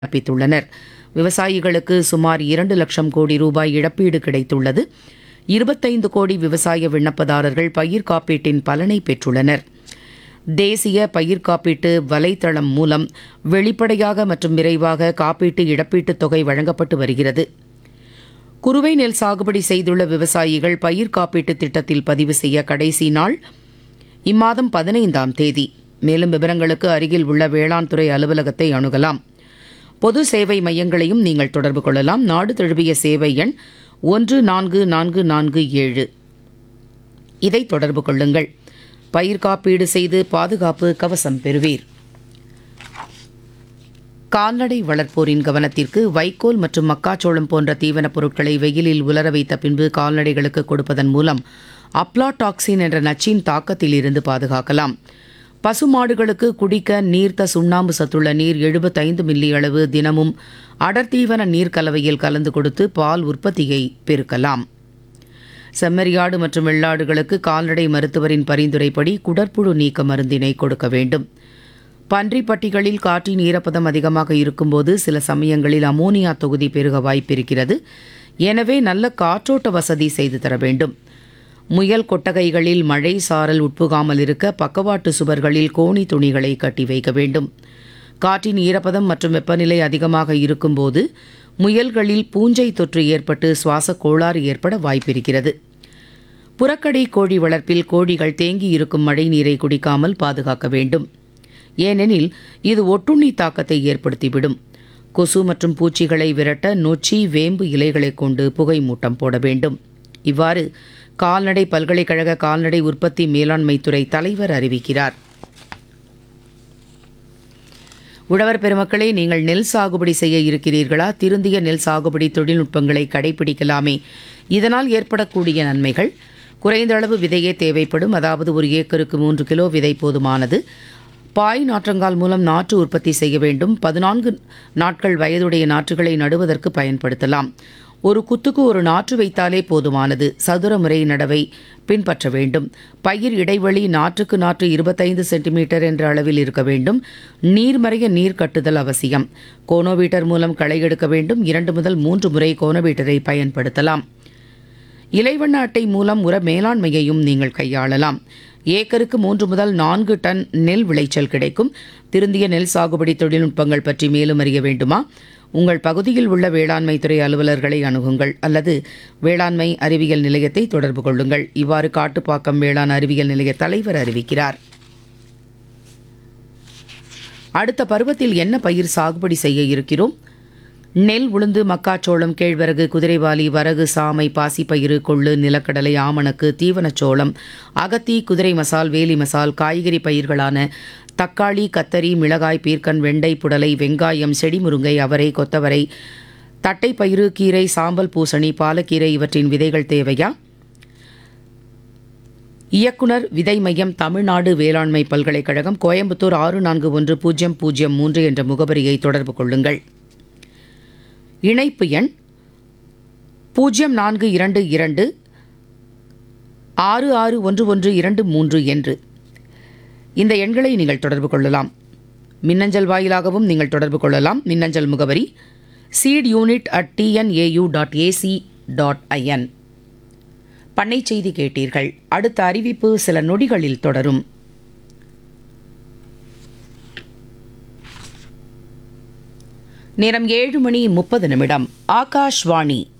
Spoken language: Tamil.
விண்ணப்பித்துள்ளனர் விவசாயிகளுக்கு சுமார் இரண்டு லட்சம் கோடி ரூபாய் இழப்பீடு கிடைத்துள்ளது இருபத்தைந்து கோடி விவசாய விண்ணப்பதாரர்கள் பயிர் காப்பீட்டின் பலனை பெற்றுள்ளனர் தேசிய பயிர் காப்பீட்டு வலைத்தளம் மூலம் வெளிப்படையாக மற்றும் விரைவாக காப்பீட்டு இழப்பீட்டுத் தொகை வழங்கப்பட்டு வருகிறது குறுவை நெல் சாகுபடி செய்துள்ள விவசாயிகள் பயிர் காப்பீட்டு திட்டத்தில் பதிவு செய்ய கடைசி நாள் இம்மாதம் பதினைந்தாம் தேதி மேலும் விவரங்களுக்கு அருகில் உள்ள வேளாண் துறை அலுவலகத்தை அணுகலாம் பொது சேவை மையங்களையும் நீங்கள் தொடர்பு கொள்ளலாம் நாடு தழுவிய சேவை எண் ஒன்று நான்கு நான்கு நான்கு ஏழு இதை தொடர்பு கொள்ளுங்கள் பயிர் காப்பீடு செய்து பாதுகாப்பு கவசம் பெறுவீர் கால்நடை வளர்ப்போரின் கவனத்திற்கு வைக்கோல் மற்றும் மக்காச்சோளம் போன்ற தீவனப் பொருட்களை வெயிலில் உலர வைத்த பின்பு கால்நடைகளுக்கு கொடுப்பதன் மூலம் அப்லாடாக்சின் என்ற நச்சின் தாக்கத்தில் இருந்து பாதுகாக்கலாம் பசுமாடுகளுக்கு குடிக்க நீர்த்த சுண்ணாம்பு சத்துள்ள நீர் எழுபத்தைந்து மில்லி அளவு தினமும் அடர்த்தீவன நீர் கலவையில் கலந்து கொடுத்து பால் உற்பத்தியை பெருக்கலாம் செம்மறியாடு மற்றும் வெள்ளாடுகளுக்கு கால்நடை மருத்துவரின் பரிந்துரைப்படி குடற்புழு நீக்க மருந்தினை கொடுக்க வேண்டும் பன்றிப் பட்டிகளில் காற்றின் ஈரப்பதம் அதிகமாக இருக்கும்போது சில சமயங்களில் அமோனியா தொகுதி பெருக வாய்ப்பிருக்கிறது எனவே நல்ல காற்றோட்ட வசதி செய்து தர வேண்டும் முயல் கொட்டகைகளில் மழை சாரல் உட்புகாமல் இருக்க பக்கவாட்டு சுவர்களில் கோணி துணிகளை கட்டி வைக்க வேண்டும் காற்றின் ஈரப்பதம் மற்றும் வெப்பநிலை அதிகமாக இருக்கும்போது முயல்களில் பூஞ்சை தொற்று ஏற்பட்டு சுவாச கோளாறு ஏற்பட வாய்ப்பிருக்கிறது புறக்கடை கோழி வளர்ப்பில் கோழிகள் தேங்கி இருக்கும் மழை நீரை குடிக்காமல் பாதுகாக்க வேண்டும் ஏனெனில் இது ஒட்டுண்ணி தாக்கத்தை ஏற்படுத்திவிடும் கொசு மற்றும் பூச்சிகளை விரட்ட நொச்சி வேம்பு இலைகளைக் கொண்டு புகை மூட்டம் போட வேண்டும் இவ்வாறு கால்நடை பல்கலைக்கழக கால்நடை உற்பத்தி மேலாண்மை துறை தலைவர் அறிவிக்கிறார் உழவர் பெருமக்களே நீங்கள் நெல் சாகுபடி செய்ய இருக்கிறீர்களா திருந்திய நெல் சாகுபடி தொழில்நுட்பங்களை கடைபிடிக்கலாமே இதனால் ஏற்படக்கூடிய நன்மைகள் குறைந்த அளவு விதையே தேவைப்படும் அதாவது ஒரு ஏக்கருக்கு மூன்று கிலோ விதை போதுமானது பாய் நாற்றங்கால் மூலம் நாற்று உற்பத்தி செய்ய வேண்டும் பதினான்கு நாட்கள் வயதுடைய நாற்றுகளை நடுவதற்கு பயன்படுத்தலாம் ஒரு குத்துக்கு ஒரு நாற்று வைத்தாலே போதுமானது சதுர முறை நடவை பின்பற்ற வேண்டும் பயிர் இடைவெளி நாற்றுக்கு நாற்று இருபத்தைந்து சென்டிமீட்டர் என்ற அளவில் இருக்க வேண்டும் நீர்மறைய நீர் கட்டுதல் அவசியம் கோனோவீட்டர் மூலம் களை எடுக்க வேண்டும் இரண்டு முதல் மூன்று முறை கோனோவீட்டரை பயன்படுத்தலாம் இலைவண்ண அட்டை மூலம் உர மேலாண்மையையும் நீங்கள் கையாளலாம் ஏக்கருக்கு மூன்று முதல் நான்கு டன் நெல் விளைச்சல் கிடைக்கும் திருந்திய நெல் சாகுபடி தொழில்நுட்பங்கள் பற்றி மேலும் அறிய வேண்டுமா உங்கள் பகுதியில் உள்ள வேளாண்மை துறை அலுவலர்களை அணுகுங்கள் அல்லது வேளாண்மை அறிவியல் நிலையத்தை தொடர்பு கொள்ளுங்கள் இவ்வாறு காட்டுப்பாக்கம் வேளாண் அறிவியல் நிலைய தலைவர் அறிவிக்கிறார் அடுத்த பருவத்தில் என்ன பயிர் சாகுபடி செய்ய இருக்கிறோம் நெல் உளுந்து மக்காச்சோளம் கேழ்வரகு குதிரைவாலி வரகு சாமை பாசிப்பயிறு கொள்ளு நிலக்கடலை ஆமணக்கு தீவனச்சோளம் அகத்தி குதிரை மசால் வேலி மசால் காய்கறி பயிர்களான தக்காளி கத்தரி மிளகாய் பீர்க்கன் வெண்டை புடலை வெங்காயம் செடிமுருங்கை அவரை கொத்தவரை தட்டைப்பயிறு கீரை சாம்பல் பூசணி பாலக்கீரை இவற்றின் விதைகள் தேவையா இயக்குனர் விதை மையம் தமிழ்நாடு வேளாண்மை பல்கலைக்கழகம் கோயம்புத்தூர் ஆறு நான்கு ஒன்று பூஜ்ஜியம் பூஜ்ஜியம் மூன்று என்ற முகவரியை தொடர்பு கொள்ளுங்கள் இணைப்பு எண் பூஜ்ஜியம் நான்கு இரண்டு இரண்டு ஆறு ஆறு ஒன்று ஒன்று இரண்டு மூன்று என்று இந்த எண்களை நீங்கள் தொடர்பு கொள்ளலாம் மின்னஞ்சல் வாயிலாகவும் நீங்கள் தொடர்பு கொள்ளலாம் மின்னஞ்சல் முகவரி seed unit at TNAU dot AC dot IN பண்ணை செய்தி கேட்டீர்கள் அடுத்த அறிவிப்பு சில நொடிகளில் தொடரும் நேரம் ஏழு மணி முப்பது நிமிடம் ஆகாஷ்வாணி